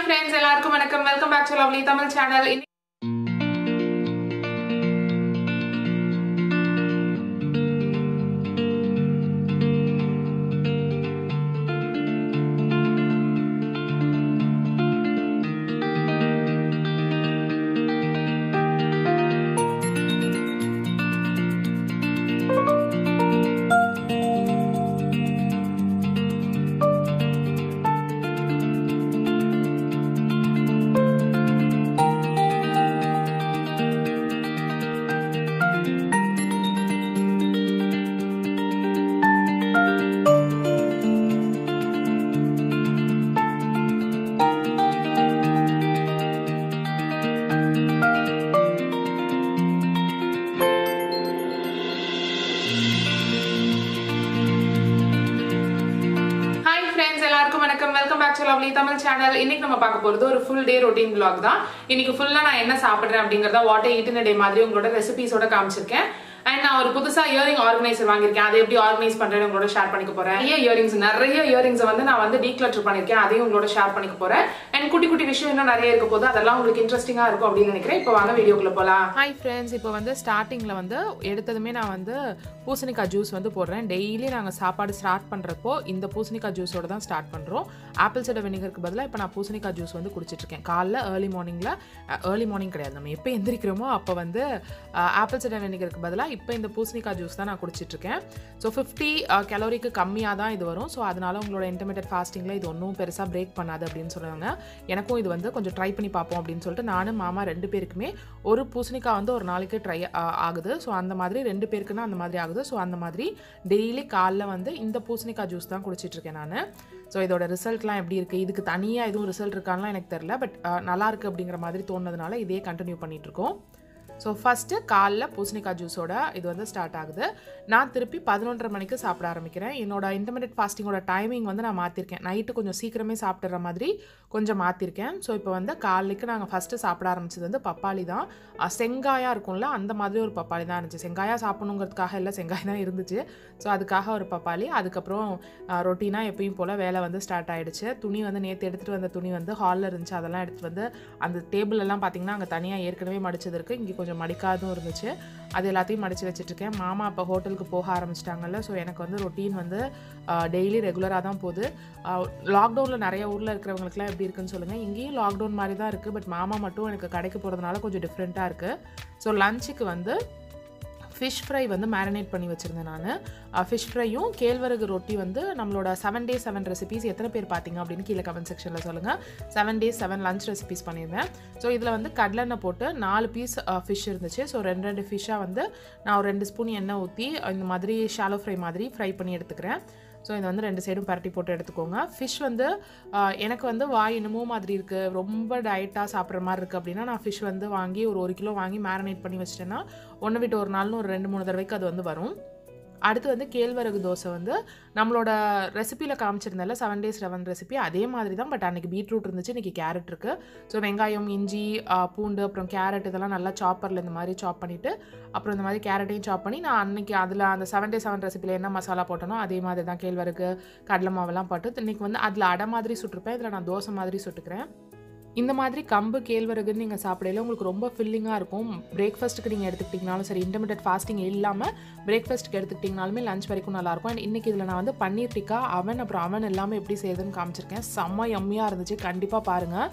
friends எல்லாருக்கும் வணக்கம் welcome back to lovely Tamil channel hi friends எல்லாருக்கும் வணக்கம் welcome back to lovely Tamil channel இன்னைக்கு நம்ம பார்க்க போறது ஒரு ஃபுல் டே ரொட்டீன் vlog தான் இன்னைக்கு ஃபுல்லா நான் என்ன சாப்பிடுறேன் அப்படிங்கறத வாட் ஈட்டின டே மாதிரி உங்களோட ரெசிபிஸோட காமிச்சிருக்கேன் அண்ட் நான் ஒரு புதுசா இயரிங் ஆர்கனைசர் வாங்கியிருக்கேன் அதை எப்படி ஆர்கனைஸ் பண்றேன்னு உங்களோட ஷேர் பண்ணிக்க போறேன் நிறைய இயரிங்ஸ் நிறைய இயரிங்ஸ் வந்து நான் வந்து டீக்ளட்டர் பண்ணிருக்கேன் அதையும் உங்களோட ஷேர் பண்ணிக்க போறேன் அண்ட் குட்டி குட்டி விஷயம் இன்னும் நிறைய இருக்க போது அதெல்லாம் உங்களுக்கு இன்ட்ரெஸ்டிங்கா இருக்கும் அப்படின்னு நினைக்கிறேன் இப்போ வாங்க வீடியோக்குள்ள போலாம் ஹாய் ஃப்ரெண்ட்ஸ் இப்போ வந்து ஸ்டார்டிங்கில் வந்து எடுத்ததுமே நான் வந்து பூசணிக்காய் ஜூஸ் வந்து போடுறேன் டெய்லி நாங்கள் சாப்பாடு ஸ்டார்ட் பண்ணுறப்போ இந்த பூசணிக்காய் ஜூஸோட தான் ஸ்டார்ட் பண்ணுறோம் ஆப்பிள் சைடர் வினிகருக்கு பதிலாக இப்போ நான் பூசணிக்காய் ஜூஸ் வந்து குடிச்சிட்ருக்கேன் காலைல ஏர்லி மார்னிங்கில் ஏர்லி மார்னிங் கிடையாது நம்ம எப்போ எந்திரிக்கிறோமோ அப்போ வந்து ஆப்பிள் சைடர் வினிகருக்கு பதிலாக இப்போ இந்த பூசணிக்காய் ஜூஸ் தான் நான் குடிச்சிட்ருக்கேன் ஸோ ஃபிஃப்டி கலோரிக்கு கம்மியாக தான் இது வரும் ஸோ அதனால உங்களோட இன்டர்மீடியட் ஃபாஸ்டிங்கில் இது ஒன்றும் பெருசாக பிரேக் பண்ணாது அப்படின்னு சொல்லுவாங்க எனக்கும் இது வந்து கொஞ்சம் ட்ரை பண்ணி பார்ப்போம் அப்படின்னு சொல்லிட்டு நானும் மாமா ரெண்டு பேருக்குமே ஒரு பூசணிக்காய் வந்து ஒரு நாளைக்கு ட்ரை ஆகுது ஸோ அந்த மாதிரி ரெண்டு பேருக்குன்னா அந்த மாதிரி ஆகுது ஸோ அந்த மாதிரி டெய்லி காலைல வந்து இந்த பூசணிக்காய் ஜூஸ் தான் குடிச்சிட்டு இருக்கேன் நான் ஸோ இதோட ரிசல்ட்லாம் எப்படி இருக்குது இதுக்கு தனியாக எதுவும் ரிசல்ட் இருக்கான்லாம் எனக்கு தெரில பட் நல்லா இருக்குது அப்படிங்கிற மாதிரி தோணுனதுனால இதே கண்டினியூ பண்ணிட்டு இருக்கோம் ஸோ ஃபஸ்ட்டு காலைல பூசணிக்காய் ஜூஸோட இது வந்து ஸ்டார்ட் ஆகுது நான் திருப்பி பதினொன்றரை மணிக்கு சாப்பிட ஆரம்பிக்கிறேன் என்னோட இன்டர்மீடியட் ஃபாஸ்டிங்கோட டைமிங் வந்து நான் மாற்றிருக்கேன் நைட்டு கொஞ்சம் சீக்கிரமே சாப்பிட்ற மாதிரி கொஞ்சம் மாற்றிருக்கேன் ஸோ இப்போ வந்து காலைக்கு நாங்கள் ஃபஸ்ட்டு சாப்பிட ஆரம்பிச்சது வந்து பப்பாளி தான் அஹ் செங்காயா இருக்கும்ல அந்த மாதிரி ஒரு பப்பாளி தான் இருந்துச்சு செங்காயா சாப்பிடணுங்கிறதுக்காக இல்லை செங்காய் தான் இருந்துச்சு ஸோ அதுக்காக ஒரு பப்பாளி அதுக்கப்புறம் ரொட்டீனாக எப்பயும் போல் வேலை வந்து ஸ்டார்ட் ஆகிடுச்சு துணி வந்து நேற்று எடுத்துகிட்டு வந்த துணி வந்து ஹாலில் இருந்துச்சு அதெல்லாம் எடுத்துகிட்டு வந்து அந்த டேபிள் எல்லாம் பார்த்தீங்கன்னா அங்கே தனியாக ஏற்கனவே மடிச்சது இருக்குது இங்கே கொஞ்சம் மடிக்காதும் இருந்துச்சு அது எல்லாத்தையும் மடித்து வச்சுட்ருக்கேன் மாமா அப்போ ஹோட்டலுக்கு போக ஆரம்பிச்சிட்டாங்கல்ல ஸோ எனக்கு வந்து ரொட்டீன் வந்து டெய்லி ரெகுலராக தான் போகுது லாக்டவுனில் நிறைய ஊரில் இருக்கிறவங்களுக்குலாம் எப்படி இருக்குன்னு சொல்லுங்கள் இங்கேயும் லாக்டவுன் மாதிரி தான் இருக்குது பட் மாமா மட்டும் எனக்கு கடைக்கு போகிறதுனால கொஞ்சம் டிஃப்ரெண்ட்டாக இருக்குது ஸோ லஞ்சுக்கு வந்து ஃபிஷ் ஃப்ரை வந்து மேரினேட் பண்ணி வச்சுருந்தேன் நான் ஃபிஷ் ஃப்ரையும் கேழ்வரகு ரொட்டி வந்து நம்மளோட செவன் டேஸ் செவன் ரெசிபீஸ் எத்தனை பேர் பார்த்தீங்க அப்படின்னு கீழே கமெண்ட் செக்ஷனில் சொல்லுங்கள் seven days seven lunch recipes பண்ணியிருந்தேன் ஸோ இதில் வந்து கடலெண்ணெய் போட்டு நாலு பீஸ் ஃபிஷ் இருந்துச்சு ஸோ ரெண்டு ரெண்டு ஃபிஷ்ஷாக வந்து நான் ஒரு ரெண்டு ஸ்பூன் எண்ணெய் ஊற்றி இந்த மாதிரி ஷாலோ ஃப்ரை மாதிரி ஃப்ரை பண்ணி எடுத்துக்கிறேன் ஸோ இதை வந்து ரெண்டு சைடும் பரட்டி போட்டு எடுத்துக்கோங்க ஃபிஷ் வந்து ஆஹ், எனக்கு வந்து வாய் என்னமோ மாதிரி இருக்குது ரொம்ப டயட்டாக சாப்பிட்ற மாதிரி இருக்குது அப்படின்னா நான் ஃபிஷ் வந்து வாங்கி ஒரு ஒரு கிலோ வாங்கி மேரினேட் பண்ணி வச்சிட்டேன்னா ஒன்று விட்டு ஒரு நாள்னு ஒரு ரெண்டு மூணு தடவைக்கு அது வந்து வரும் அடுத்து வந்து கேழ்வரகு தோசை வந்து நம்மளோட ரெசிப்பியில் காமிச்சிருந்தேன்ல செவன் டேஸ் செவன் ரெசிபி அதே மாதிரி தான் பட் அன்றைக்கி பீட்ரூட் இருந்துச்சு இன்றைக்கி கேரட் இருக்குது ஸோ வெங்காயம் இஞ்சி ஆ, பூண்டு அப்புறம் கேரட் இதெல்லாம் நல்லா சாப்பரில் இந்த மாதிரி சாப் பண்ணிவிட்டு அப்புறம் இந்த மாதிரி கேரட்டையும் சாப் பண்ணி நான் அன்றைக்கி அதில் அந்த செவன் டே செவன் ரெசிபியில் என்ன மசாலா போட்டனோ அதே மாதிரி தான் கேழ்வரகு கடலை மாவெல்லாம் போட்டு இன்றைக்கி வந்து அதில் அடை மாதிரி சுட்டிருப்பேன் இதில் நான் தோசை மாதிரி சுட்டுக்கிறேன் இந்த மாதிரி கம்பு கேழ்வரகுன்னு நீங்கள் சாப்பிடையில உங்களுக்கு ரொம்ப ஃபில்லிங்காக இருக்கும் பிரேக்ஃபாஸ்ட்டுக்கு நீங்கள் எடுத்துக்கிட்டிங்கனாலும் சரி இன்டர்மீடியட் ஃபாஸ்டிங் இல்லாமல் பிரேக்ஃபாஸ்ட்டுக்கு எடுத்துக்கிட்டிங்கனாலுமே லஞ்ச் வரைக்கும் நல்லாயிருக்கும் அண்ட் இன்றைக்கி இதில் நான் வந்து பன்னீர் டிக்கா அவன் அப்புறம் அவன் எல்லாமே எப்படி செய்யுதுன்னு காமிச்சிருக்கேன் செம்ம எம்மியாக இருந்துச்சு கண்டிப்பாக பாருங்கள்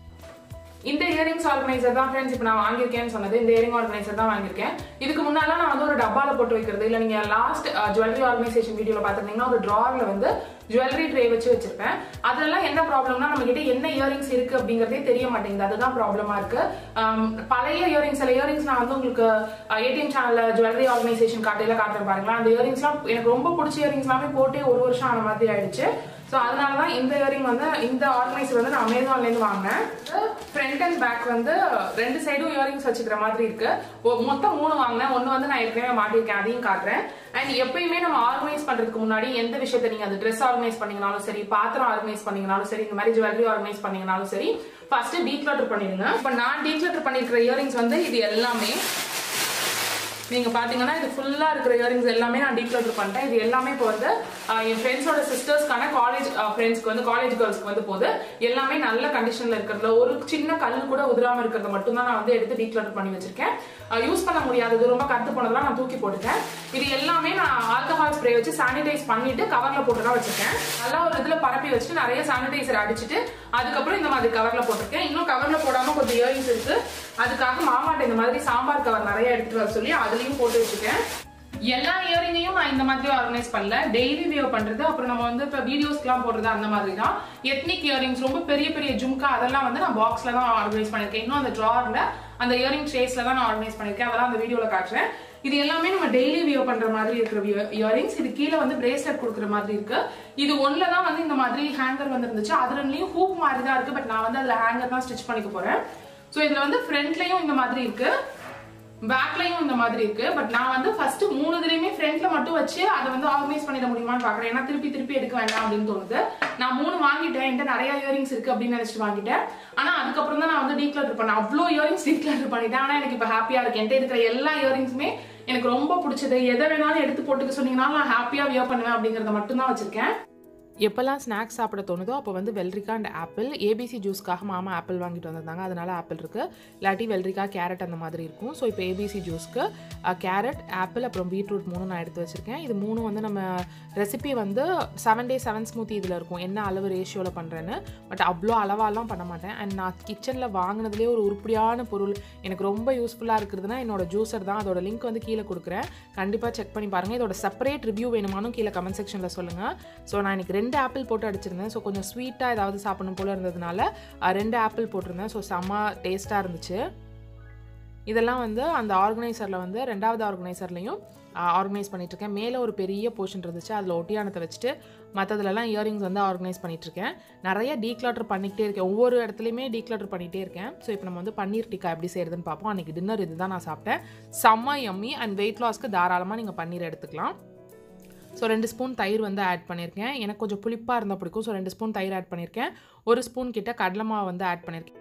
இந்த இயரிங்ஸ் ஆர்கனைசர் தான் ஃப்ரெண்ட்ஸ் இப்போ நான் வாங்கியிருக்கேன்னு சொன்னது இந்த இயரிங் ஆர்கனைசர் தான் வாங்கியிருக்கேன் இதுக்கு முன்னால நான் வந்து ஒரு டப்பால போட்டு வைக்கிறது இல்லை நீங்க லாஸ்ட் ஜுவல்லரி ஆர்கனைசேஷன் வீடியோல பார்த்துருந்தீங்கன்னா ஒரு ட்ரார்ல வந்து ஜுவல்லரி ட்ரே வச்சு வச்சிருப்பேன் அதெல்லாம் என்ன ப்ராப்ளம்னா நம்ம கிட்ட என்ன இயரிங்ஸ் இருக்கு அப்படிங்கறதே தெரிய மாட்டேங்குது அதுதான் ப்ராப்ளமா இருக்கு ஆம், பழைய இயரிங்ஸ் சில இயரிங்ஸ் நான் வந்து உங்களுக்கு ஏடிஎம் சேனல்ல ஜுவல்லரி ஆர்கனைசேஷன் காட்டையில காட்டுறேன் பாருங்களேன் அந்த இயரிங்ஸ்லாம் எனக்கு ரொம்ப பிடிச்ச இயரிங்ஸ் எல்லாமே போட்டே ஒரு வருஷம் ஆன மாதிரி ஆயிடுச்சு ஸோ அதனால தான் இந்த இயரிங் வந்து இந்த ஆர்கனைசர் வந்து நான் அமேசான்லேருந்து வாங்கினேன் ஃப்ரண்ட் அண்ட் பேக் வந்து ரெண்டு சைடும் இயரிங்ஸ் வச்சுக்கிற மாதிரி இருக்கு ஒ- மொத்தம் மூணு வாங்கினேன் ஒன்று வந்து நான் ஏற்கனவே மாட்டியிருக்கேன் அதையும் காட்டுறேன் அண்ட் எப்பயுமே நம்ம ஆர்கனைஸ் பண்றதுக்கு முன்னாடி எந்த விஷயத்தை நீங்க அது ட்ரெஸ் ஆர்கனைஸ் பண்ணீங்கனாலும் சரி பாத்திரம் ஆர்கனைஸ் பண்ணீங்கனாலும் சரி இந்த மாதிரி ஜுவல்லரி ஆர்கனைஸ் பண்ணீங்கனாலும் சரி ஃபர்ஸ்ட் டீக்ளட்டர் பண்ணிடுங்க இப்போ நான் டீக்ளட்டர் பண்ணிருக்கிற இயரிங்ஸ் வந்து இது எல்லாமே நீங்க பாத்தீங்கன்னா இது ஃபுல்லா இருக்கிற இயரிங்ஸ் எல்லாமே நான் டீக்ளட்டர் பண்ணிட்டேன் இது எல்லாமே இப்போ வந்து ஆஹ், என் ஃப்ரெண்ட்ஸோட சிஸ்டர்ஸ்க்கான காலேஜ் ஃப்ரெண்ட்ஸ்க்கு வந்து காலேஜ் கேர்ள்ஸ்க்கு வந்து போகுது எல்லாமே நல்ல கண்டிஷன்ல இருக்கிறதுல ஒரு சின்ன கல் கூட உதிராம இருக்கிறத மட்டும் தான் நான் வந்து எடுத்து டீக்ளட்டர் பண்ணி வச்சிருக்கேன் யூஸ் பண்ண முடியாதது ரொம்ப கருத்து போனதெல்லாம் நான் தூக்கி போட்டுட்டேன் இது எல்லாமே நான் ஆல்கஹால் ஸ்ப்ரே வச்சு சானிடைஸ் பண்ணிட்டு கவர்ல போட்டு தான் வச்சிருக்கேன் நல்லா ஒரு இதுல பரப்பி வச்சுட்டு நிறைய சானிடைசர் அடிச்சிட்டு அதுக்கப்புறம் இந்த மாதிரி கவர்ல போட்டிருக்கேன் இன்னும் கவர்ல போடாம கொஞ்சம் இயரிங்ஸ் இருக்கு அதுக்காக மாமாட்ட இந்த மாதிரி சாம்பார் கவர் நிறைய எடுத்துட்டு வர சொல்லி அதுலயும் போட்டு வச்சிருக்கேன் எல்லா இயரிங்கையும் நான் இந்த மாதிரி ஆர்கனைஸ் பண்ணல டெய்லி வியர் பண்றது அப்புறம் நம்ம வந்து இப்போ வீடியோஸ்க்குலாம் போடுறது அந்த மாதிரி தான் எத்னிக் இயரிங்ஸ் ரொம்ப பெரிய பெரிய ஜும்கா அதெல்லாம் வந்து நான் பாக்ஸ்ல தான் ஆர்கனைஸ் பண்ணிருக்கேன் இன்னும் அந்த ட்ரார்ல அந்த இயரிங் ட்ரேஸ்ல தான் நான் ஆர்கனைஸ் பண்ணிருக்கேன் அதெல்லாம் அந்த வீடியோல காட்டுறேன் இது எல்லாமே நம்ம டெய்லி வியர் பண்ற மாதிரி இருக்கிற இயரிங்ஸ் இது கீழே வந்து பிரேஸ்லெட் கொடுக்குற மாதிரி இருக்கு இது ஒன்ல தான் வந்து இந்த மாதிரி ஹேங்கர் வந்து இருந்துச்சு அதுலயும் ஹூப் மாதிரி தான் இருக்கு பட் நான் வந்து அதுல ஹேங்கர் தான் ஸ்டிச் பண்ணிக்க போறேன் ஸோ இதுல வந்து ஃப்ரண்ட்லயும் இந்த மாதிரி இருக்கு பேக்லயும் இந்த மாதிரி இருக்கு பட் நான் வந்து ஃபர்ஸ்ட் மூணு இதுலயுமே ஃப்ரண்ட்ல மட்டும் வச்சு அதை வந்து ஆர்கனைஸ் பண்ணிட முடியுமான்னு பாக்குறேன் ஏன்னா திருப்பி திருப்பி எடுக்க வேண்டாம் அப்படின்னு தோணுது நான் மூணு வாங்கிட்டேன் என்கிட்ட நிறைய இயரிங்ஸ் இருக்கு அப்படின்னு நினைச்சிட்டு வாங்கிட்டேன் ஆனா அதுக்கப்புறம் தான் நான் வந்து டீக்ளட்டர் பண்ணேன் அவ்வளோ இயரிங்ஸ் டீக்ளட்டர் பண்ணிட்டேன் ஆனா எனக்கு இப்ப ஹாப்பியா இருக்கு என்கிட்ட இருக்கிற எல்லா இயரிங்ஸுமே எனக்கு ரொம்ப பிடிச்சது எதை வேணாலும் எடுத்து போட்டுக்க சொன்னீங்கனாலும் நான் ஹாப்பியா வியர் பண்ணுவேன் அப்படிங்கறத மட்டும் தான் வச்சிருக்கேன் எப்போல்லாம் ஸ்நாக்ஸ் சாப்பிட தோணுதோ அப்போ வந்து வெள்ளரிக்காய் அண்ட் ஆப்பிள் ஏபிசி ஜூஸ்க்காக மாமா ஆப்பிள் வாங்கிட்டு வந்திருந்தாங்க அதனால ஆப்பிள் இருக்குது இல்லாட்டி வெள்ளரிக்காய் கேரட் அந்த மாதிரி இருக்கும் ஸோ இப்போ ஏபிசி ஜூஸ்க்கு கேரட் ஆப்பிள் அப்புறம் பீட்ரூட் மூணு நான் எடுத்து வச்சுருக்கேன் இது மூணு வந்து நம்ம ரெசிபி வந்து செவன் டே செவன் ஸ்மூத்தி இதில் இருக்கும் என்ன அளவு ரேஷியோவில் பண்ணுறேன்னு பட் அவ்வளோ அளவாலாம் பண்ண மாட்டேன் அண்ட் நான் கிச்சனில் வாங்கினதுலேயே ஒரு உருப்படியான பொருள் எனக்கு ரொம்ப யூஸ்ஃபுல்லாக இருக்கிறதுனா என்னோட ஜூஸர் தான் அதோட லிங்க் வந்து கீழே கொடுக்குறேன் கண்டிப்பாக செக் பண்ணி பாருங்கள் இதோட செப்பரேட் ரிவ்யூ வேணுமானும் கீழே கமெண்ட் செக்ஷனில் சொல்லுங்கள் ஸோ நான் இன்னைக்கு ரெண்டு ஆப்பிள் போட்டு அடிச்சிருந்தேன் ஸோ கொஞ்சம் ஸ்வீட்டாக ஏதாவது சாப்பிடணும் போல இருந்ததுனால அஹ், ரெண்டு ஆப்பிள் போட்டிருந்தேன் ஸோ செம்ம டேஸ்ட்டாக இருந்துச்சு இதெல்லாம் வந்து அந்த ஆர்கனைசரில் வந்து ரெண்டாவது ஆர்கனைசர்லையும் ஆர்கனைஸ் பண்ணிகிட்ருக்கேன் மேலே ஒரு பெரிய போர்ஷன் இருந்துச்சு அதில் ஒட்டியானத்தை வச்சுட்டு மற்றதுலலாம் இயரிங்ஸ் வந்து ஆர்கனைஸ் பண்ணிகிட்ருக்கேன் நிறைய டீக்ளாட்டர் பண்ணிக்கிட்டே இருக்கேன் ஒவ்வொரு இடத்துலையுமே டீக்ளாட்டர் பண்ணிகிட்டே இருக்கேன் ஸோ இப்போ நம்ம வந்து பன்னீர் டிக்கா எப்படி செய்கிறதுன்னு பார்ப்போம் அன்றைக்கி டின்னர் இதுதான் நான் சாப்பிட்டேன் செம்ம எம்மி அண்ட் வெயிட் லாஸ்க்கு தாராளமாக நீங்கள் பன்னீர் எடுத்துக்கலாம் ஸோ ரெண்டு ஸ்பூன் தயிர் வந்து ஆட் பண்ணியிருக்கேன் எனக்கு கொஞ்சம் புளிப்பாக இருந்தால் பிடிக்கும் ஸோ ரெண்டு ஸ்பூன் தயிர் ஆட் பண்ணியிருக்கேன் ஒரு ஸ்பூன் கிட்ட கடலை மாவு வந்து ஆட் பண்ணியிருக்கேன்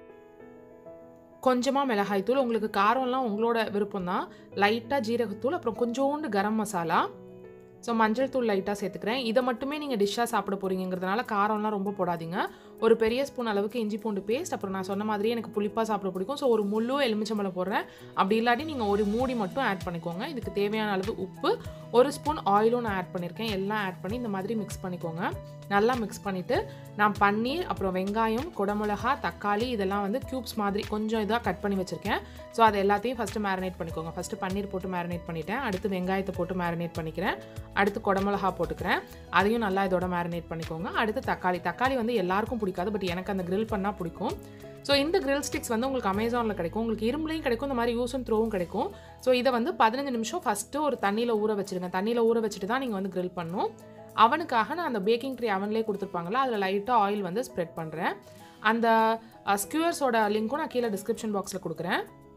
கொஞ்சமாக மிளகாய்த்தூள் உங்களுக்கு காரம்லாம் உங்களோட விருப்பம் தான் லைட்டாக ஜீரகத்தூள் அப்புறம் கொஞ்சோண்டு கரம் மசாலா ஸோ மஞ்சள் தூள் லைட்டாக சேர்த்துக்கிறேன் இதை மட்டுமே நீங்கள் டிஷ்ஷாக சாப்பிட போகிறீங்கிறதுனால காரம்லாம் ரொம்ப போடாதீங்க ஒரு பெரிய ஸ்பூன் அளவுக்கு இஞ்சி பூண்டு பேஸ்ட் அப்புறம் நான் சொன்ன மாதிரி எனக்கு புளிப்பாக சாப்பிட பிடிக்கும் ஸோ ஒரு முழு எலுமிச்சம்பழம் போடுறேன் அப்படி இல்லாட்டி நீங்கள் ஒரு மூடி மட்டும் ஆட் பண்ணிக்கோங்க இதுக்கு தேவையான அளவு உப்பு ஒரு ஸ்பூன் ஆயிலும் நான் ஆட் பண்ணியிருக்கேன் எல்லாம் ஆட் பண்ணி இந்த மாதிரி மிக்ஸ் பண்ணிக்கோங்க நல்லா மிக்ஸ் பண்ணிவிட்டு நான் பன்னீர் அப்புறம் வெங்காயம் குடமிளகா தக்காளி இதெல்லாம் வந்து க்யூப்ஸ் மாதிரி கொஞ்சம் இதாக கட் பண்ணி வச்சுருக்கேன் ஸோ அது எல்லாத்தையும் ஃபஸ்ட்டு மேரினேட் பண்ணிக்கோங்க ஃபஸ்ட்டு பன்னீர் போட்டு மேரினேட் பண்ணிட்டேன் அடுத்து வெங்காயத்தை போட்டு மேரினேட் பண்ணிக்கிறேன் அடுத்து குடமிளகா போட்டுக்கிறேன் அதையும் நல்லா இதோட மேரினேட் பண்ணிக்கோங்க அடுத்து தக்காளி தக்காளி வந்து எல்லாருக்கும் பிடிக்காது பட் எனக்கு அந்த grill பண்ணால் பிடிக்கும் ஸோ இந்த grill ஸ்டிக்ஸ் வந்து உங்களுக்கு அமேசானில் கிடைக்கும் உங்களுக்கு இரும்புலையும் கிடைக்கும் இந்த மாதிரி யூஸ் அண்ட் த்ரோவும் கிடைக்கும் ஸோ இதை வந்து பதினஞ்சு நிமிஷம் ஃபஸ்ட்டு ஒரு தண்ணியில் ஊற வச்சிருங்க தண்ணியில் ஊற வச்சுட்டு தான் நீங்கள் வந்து grill பண்ணணும் அவனுக்காக நான் அந்த பேக்கிங் ட்ரே அவன்லேயே கொடுத்துருப்பாங்களா அதில் லைட்டாக ஆயில் வந்து ஸ்ப்ரெட் பண்ணுறேன் அந்த ஸ்கியூர்ஸோட லிங்க்கும் நான் கீழே டிஸ்கிரிப்ஷன் பாக்ஸில் கொடுக்குறேன்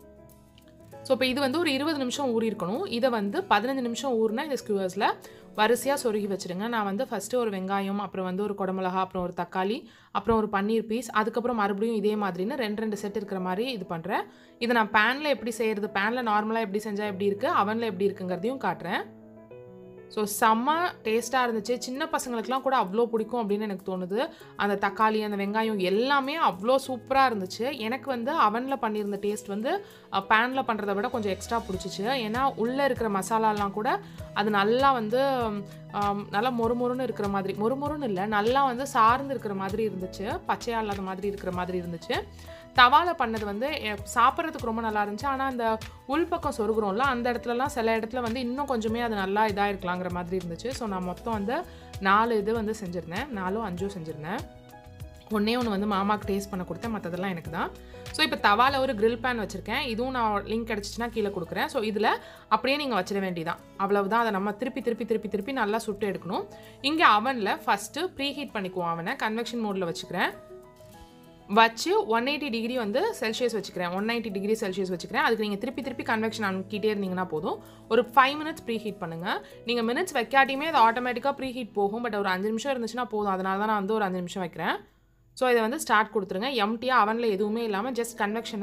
ஸோ இப்போ இது வந்து ஒரு இருபது நிமிஷம் ஊறி இருக்கணும் இதை வந்து பதினஞ்சு நிமிஷம் ஊறினா இந்த ஸ்கியூவர்ஸில் வரிசையாக சொருகி வச்சுருங்க நான் வந்து ஃபஸ்ட்டு ஒரு வெங்காயம் அப்புறம் வந்து ஒரு குடமிளகா அப்புறம் ஒரு தக்காளி அப்புறம் ஒரு பன்னீர் பீஸ் அதுக்கப்புறம் மறுபடியும் இதே மாதிரின்னு ரெண்டு ரெண்டு செட் இருக்கிற மாதிரி இது பண்ணுறேன் இதை நான் பேனில் எப்படி செய்கிறது பேனில் நார்மலாக எப்படி செஞ்சால் எப்படி இருக்குது அவனில் எப்படி இருக்குங்கிறதையும் காட்டுறேன் ஸோ செம்ம டேஸ்ட்டாக இருந்துச்சு சின்ன பசங்களுக்குலாம் கூட அவ்வளோ பிடிக்கும் அப்படின்னு எனக்கு தோணுது அந்த தக்காளி அந்த வெங்காயம் எல்லாமே அவ்வளோ சூப்பராக இருந்துச்சு எனக்கு வந்து அவனில் பண்ணியிருந்த டேஸ்ட் வந்து பேனில் பண்ணுறத விட கொஞ்சம் எக்ஸ்ட்ரா பிடிச்சிச்சு ஏன்னா உள்ளே இருக்கிற மசாலாலாம் கூட அது நல்லா வந்து ஆம், நல்லா மொறுமொறுன்னு இருக்கிற மாதிரி மொறுமொறுன்னு இல்லை நல்லா வந்து சார்ந்து இருக்கிற மாதிரி இருந்துச்சு பச்சையாக இல்லாத மாதிரி இருக்கிற மாதிரி இருந்துச்சு தவால பண்ணது வந்து எ- சாப்பிட்றதுக்கு ரொம்ப நல்லா இருந்துச்சு ஆனால் அந்த உள்பக்கம் சொருகுறோம்ல அந்த இடத்துலலாம் சில இடத்துல வந்து இன்னும் கொஞ்சமே அது நல்லா இதாக இருக்கலாங்கிற மாதிரி இருந்துச்சு ஸோ நான் மொத்தம் வந்து நாலு இது வந்து செஞ்சுருந்தேன் நாலும் அஞ்சும் செஞ்சுருந்தேன் ஒன்றே ஒன்று வந்து மாமாக்கு டேஸ்ட் பண்ண கொடுத்தேன் மற்றதெல்லாம் எனக்கு தான் ஸோ இப்போ தவால ஒரு grill pan வச்சுருக்கேன் இதுவும் நான் லிங்க் கிடச்சிச்சின்னா கீழே கொடுக்குறேன் ஸோ இதில் அப்படியே நீங்கள் வச்சிட வேண்டியதான் அவ்வளவுதான் அதை நம்ம திருப்பி திருப்பி திருப்பி திருப்பி நல்லா சுட்டு எடுக்கணும் இங்கே அவனில் ஃபஸ்ட்டு ப்ரீ ஹீட் பண்ணிக்குவோம் அவனை கன்வெக்ஷன் மோடில் வச்சுக்கிறேன் வச்சு ஒன் எயிட்டி டிகிரி வந்து செல்சியஸ் வச்சுக்கிறேன் ஒன் நைன்ட்டி டிகிரி செல்சியஸ் வச்சுக்கிறேன் அதுக்கு நீங்கள் திருப்பி திருப்பி கன்வெக்ஷன் அனுப்பிக்கிட்டே இருந்தீங்கன்னா போதும் ஒரு ஃபைவ் மினிட்ஸ் ப்ரீ ஹீட் பண்ணுங்கள் நீங்கள் மினிட்ஸ் வைக்காட்டியுமே அது ஆட்டோமேட்டிக்காக ப்ரீ ஹீட் போகும் பட் ஒரு அஞ்சு நிமிஷம் இருந்துச்சுன்னா போதும் அதனால தான் நான் வந்து ஒரு அஞ்சு நிமிஷம் வைக்கிறேன் ஸோ இதை வந்து ஸ்டார்ட் கொடுத்துருங்க எம்டியாக அவனில் எதுவுமே இல்லாமல் ஜஸ்ட் கன்வெக்ஷனை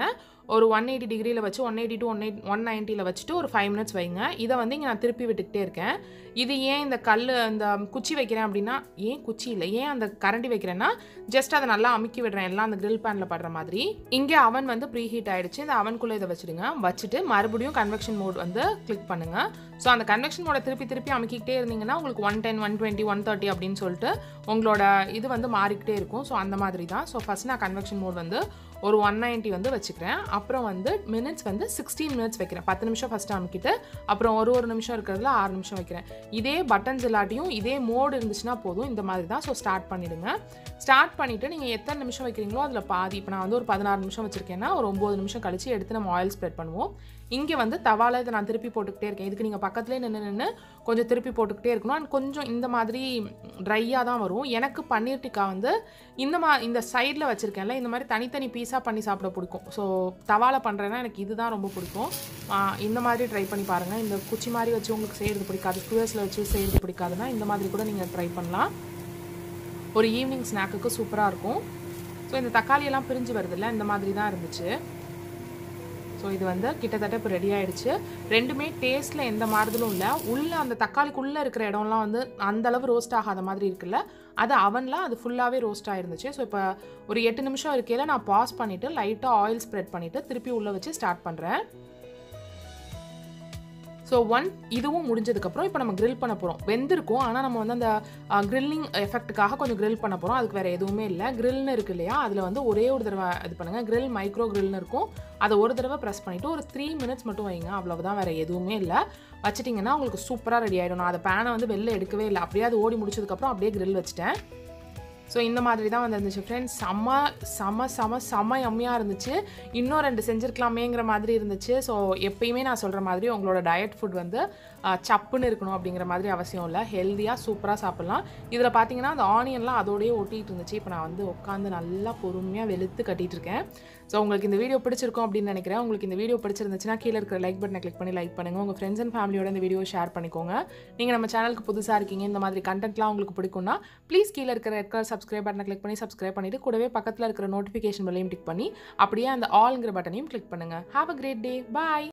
ஒரு ஒன் எயிட்டி டிகிரியில் வச்சு one eighty to one eight one நைன்ட்டியில் வச்சுட்டு ஒரு ஃபைவ் மினிட்ஸ் வைங்க இதை வந்து இங்கே நான் திருப்பி விட்டுக்கிட்டே இருக்கேன் இது ஏன் இந்த கல் இந்த குச்சி வைக்கிறேன் அப்படின்னா ஏன் குச்சி இல்லை ஏன் அந்த கரண்டி வைக்கிறேன்னா ஜஸ்ட் அதை நல்லா அமுக்கி விடுறேன் எல்லாம் அந்த grill பேனில் படுற மாதிரி இங்கே அவன் வந்து ப்ரீ ஹீட் ஆயிடுச்சு இந்த அவனுக்குள்ளே இதை வச்சுடுங்க வச்சுட்டு மறுபடியும் கன்வெக்ஷன் மோட் வந்து கிளிக் பண்ணுங்க ஸோ அந்த கன்வெக்ஷன் மோட திருப்பி திருப்பி அமுக்கிக்கிட்டே இருந்தீங்கன்னா உங்களுக்கு one ten one twenty one thirty அப்படின்னு சொல்லிட்டு உங்களோட இது வந்து மாறிக்கிட்டே இருக்கும் ஸோ அந்த மாதிரி தான் ஸோ ஃபஸ்ட் நான் கன்வெக்ஷன் மோட் வந்து ஒரு ஒன் நைன்ட்டி வந்து வச்சுக்கிறேன் அப்புறம் வந்து மினிட்ஸ் வந்து சிக்ஸ்டீன் மினிட்ஸ் வைக்கிறேன் பத்து நிமிஷம் ஃபஸ்ட்டு அமுக்கிட்டு அப்புறம் ஒரு ஒரு நிமிஷம் இருக்கிறதுல ஆறு நிமிஷம் வைக்கிறேன் இதே பட்டன்ஸ் இல்லாட்டியும் இதே மோடு இருந்துச்சுன்னா போதும் இந்த மாதிரி தான் ஸோ ஸ்டார்ட் பண்ணிடுங்க ஸ்டார்ட் பண்ணிவிட்டு நீங்கள் எத்தனை நிமிஷம் வைக்கிறீங்களோ அதில் பாதி இப்போ நான் வந்து ஒரு பதினாறு நிமிஷம் வச்சுருக்கேன்னா ஒரு ஒம்பது நிமிஷம் கழிச்சு எடுத்து நம்ம ஆயில் ஸ்ப்ரெட் பண்ணுவோம் இங்கே வந்து தவால இதை நான் திருப்பி போட்டுக்கிட்டே இருக்கேன் இதுக்கு நீங்கள் பக்கத்துலேயே நின்று நின்று கொஞ்சம் திருப்பி போட்டுக்கிட்டே இருக்கணும் அண்ட் கொஞ்சம் இந்த மாதிரி ட்ரையாக தான் வரும் எனக்கு பன்னீர் டிக்கா வந்து இந்த மா இந்த சைடில் வச்சுருக்கேன்ல இந்த மாதிரி தனித்தனி பீஸாக பண்ணி சாப்பிட பிடிக்கும் ஸோ தவால பண்ணுறேன்னா எனக்கு இதுதான் ரொம்ப பிடிக்கும் ஆ, இந்த மாதிரி ட்ரை பண்ணி பாருங்கள் இந்த குச்சி மாதிரி வச்சு உங்களுக்கு செய்கிறது பிடிக்காது ஸ்கூயர்ஸில் வச்சு செய்கிறது பிடிக்காதுன்னா இந்த மாதிரி கூட நீங்கள் ட்ரை பண்ணலாம் ஒரு ஈவினிங் ஸ்நாக்குக்கு சூப்பராக இருக்கும் ஸோ இந்த தக்காளி எல்லாம் பிரிஞ்சு வருதுல்ல இந்த மாதிரி தான் இருந்துச்சு ஸோ இது வந்து கிட்டத்தட்ட இப்போ ரெடி ஆயிடுச்சு ரெண்டுமே டேஸ்ட்டில் எந்த மாறுதலும் இல்லை உள்ளே அந்த தக்காளிக்குள்ளே இருக்கிற இடம்லாம் வந்து அந்த அளவு ரோஸ்ட் ஆகாத மாதிரி இருக்குல்ல அது அவன்லாம் அது ஃபுல்லாகவே ரோஸ்ட் ஆயிருந்துச்சு ஸோ இப்போ ஒரு எட்டு நிமிஷம் இருக்கையில் நான் பாஸ் பண்ணிவிட்டு லைட்டாக ஆயில் ஸ்ப்ரெட் பண்ணிவிட்டு திருப்பி உள்ளே வச்சு ஸ்டார்ட் பண்ணுறேன் ஸோ ஒன் இதுவும் முடிஞ்சதுக்கப்புறம் இப்போ நம்ம grill பண்ண போகிறோம் வெந்திருக்கும் ஆனால் நம்ம வந்து அந்த கிரில்லிங் எஃபெக்ட்டுக்காக கொஞ்சம் grill பண்ண போகிறோம் அதுக்கு வேறு எதுவுமே இல்லை கிரில்னு இருக்கு இல்லையா அதில் வந்து ஒரே ஒரு தடவை இது பண்ணுங்கள் grill மைக்ரோ கிரில்னு இருக்கும் அதை ஒரு தடவை ப்ரெஸ் பண்ணிவிட்டு ஒரு த்ரீ மினிட்ஸ் மட்டும் வைங்க அவ்வளவுதான் வேறு எதுவுமே இல்லை வச்சிட்டிங்கன்னா உங்களுக்கு சூப்பராக ரெடி ஆகிடும் நான் அதை பேனை வந்து வெளில எடுக்கவே இல்லை அப்படியே அது ஓடி முடிச்சதுக்கப்புறம் அப்படியே grill வச்சுட்டேன் ஸோ இந்த மாதிரி தான் வந்து இருந்துச்சு ஃப்ரெண்ட்ஸ் செம்ம செம செம செம யம்மியாக இருந்துச்சு இன்னும் ரெண்டு செஞ்சுருக்கலாமேங்கிற மாதிரி இருந்துச்சு ஸோ எப்பயுமே நான் சொல்கிற மாதிரி உங்களோட டயட் ஃபுட் வந்து ஆஹ், சப்புன்னு இருக்கணும் அப்படிங்கிற மாதிரி அவசியம் இல்லை ஹெல்த்தியாக சூப்பராக சாப்பிட்லாம் இதில் பார்த்தீங்கன்னா அந்த ஆனியன்லாம் அதோடயே ஒட்டிகிட்டு இருந்துச்சு இப்போ நான் வந்து உட்காந்து நல்லா பொறுமையாக வெளுத்து கட்டிட்டு இருக்கேன் ஸோ உங்களுக்கு இந்த வீடியோ பிடிச்சிருக்கும் அப்படின்னு நினைக்கிறேன் உங்களுக்கு இந்த வீடியோ பிடிச்சிருந்துச்சுன்னா கீழே இருக்கிற லைக் பட்டனை கிளிக் பண்ணி லைக் பண்ணுங்கள் உங்கள் ஃப்ரெண்ட்ஸ் அண்ட் ஃபேமிலியோட இந்த வீடியோ ஷேர் பண்ணிக்கோங்க நீங்கள் நம்ம சேனலுக்கு புதுசாக இருக்கீங்க இந்த மாதிரி கண்டென்ட்லாம் உங்களுக்கு பிடிக்கும்னா ப்ளீஸ் கீழே இருக்கிற ரெட் கலர் சப்ஸ்கிரைப் பட்டனை கிளிக் பண்ணி சப்ஸ்கிரைப் பண்ணிட்டு கூடவே பக்கத்தில் இருக்கிற நோட்டிஃபிகேஷன் பெல்லையும் கிளிக் பண்ணி அப்படியே அந்த ஆல்ங்கிற பட்டனையும் கிளிக் பண்ணுங்கள் have a great day bye